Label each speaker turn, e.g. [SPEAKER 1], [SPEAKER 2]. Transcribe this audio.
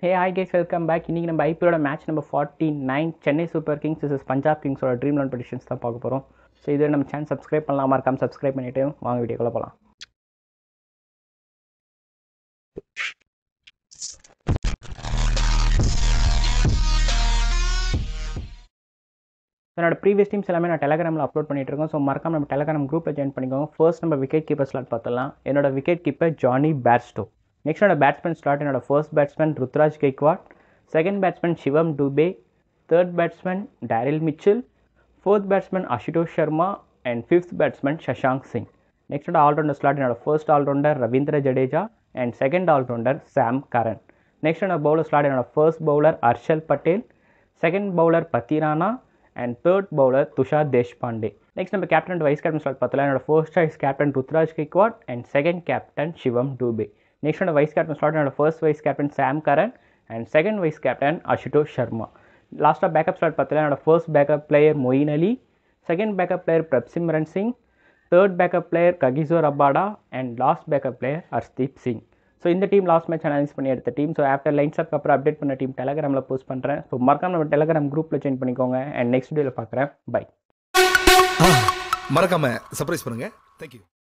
[SPEAKER 1] ஹே hi guys welcome back இன்றைக்கி நம்ம ஐபிஎலோட match number forty nine Chennai super kings is Punjab கிங்ஸோட ட்ரீம் லோன் ப்ரெடிஷன்ஸ் தான் பார்க்க போகிறோம் ஸோ இது நம்ம சேனல் சப்ஸ்கிரைப் பண்ணலாம் மறக்காம சப்ஸ்கிரைப் பண்ணிவிட்டு வாங்க வீடியோக்குள்ளே போகலாம் என்னோட ப்ரீவியஸ் டீம்ஸ் எல்லாமே நான் டெலகிராமில் அப்லோட் பண்ணிட்டு இருக்கோம் ஸோ மறக்காம நம்ம டெலகிராம் குரூப்பில் ஜாயின் பண்ணிக்கோங்க ஃபர்ஸ்ட் நம்ம விக்கெட் கீப்பர் ஸ்லாட் பார்த்தலாம் என்னோட wicket keeper Jonny Bairstow next என்னோட பேட்ஸ்மேன் ஸ்லாட் என்னோட first batsman Ruturaj Gaikwad second batsman Shivam Dube third batsman Daryl Mitchell fourth batsman Ashutosh Sharma and fifth batsman Shashank Singh next allrounder slot என்னோட first allrounder Ravindra Jadeja and second allrounder Sam Curran next என்னோட bowler slot என்னோட first bowler Harshal Patel second bowler Pathirana and third bowler Tushar Deshpande next நம்ம captain and vice captain slot பார்த்தலாம் என்னோட first choice captain Ruturaj Gaikwad and second captain Shivam Dube next என்னோட vice captain slot என்னோட first vice captain Sam Curran and second vice captain Ashutosh Sharma லாஸ்ட்டாக backup slot பார்த்தலாம் என்னோட first backup player Moeen Ali second backup player Prabhsimran Singh third backup player Kagiso Rabada and last backup player Arshdeep Singh so இந்த team last match analyse பண்ணி எடுத்த team so after lines up அப்புறம் update பண்ண team டெலகிராமில் post பண்ணுறேன் so மறக்காம நம்ம Telegram குரூப்பில் ஜாயின் பண்ணிக்கோங்க அண்ட் நெக்ஸ்ட் வீடியோவில் பார்க்குறேன் பை
[SPEAKER 2] மறக்காம சர்ப்ரைஸ் பண்ணுங்க தேங்க்யூ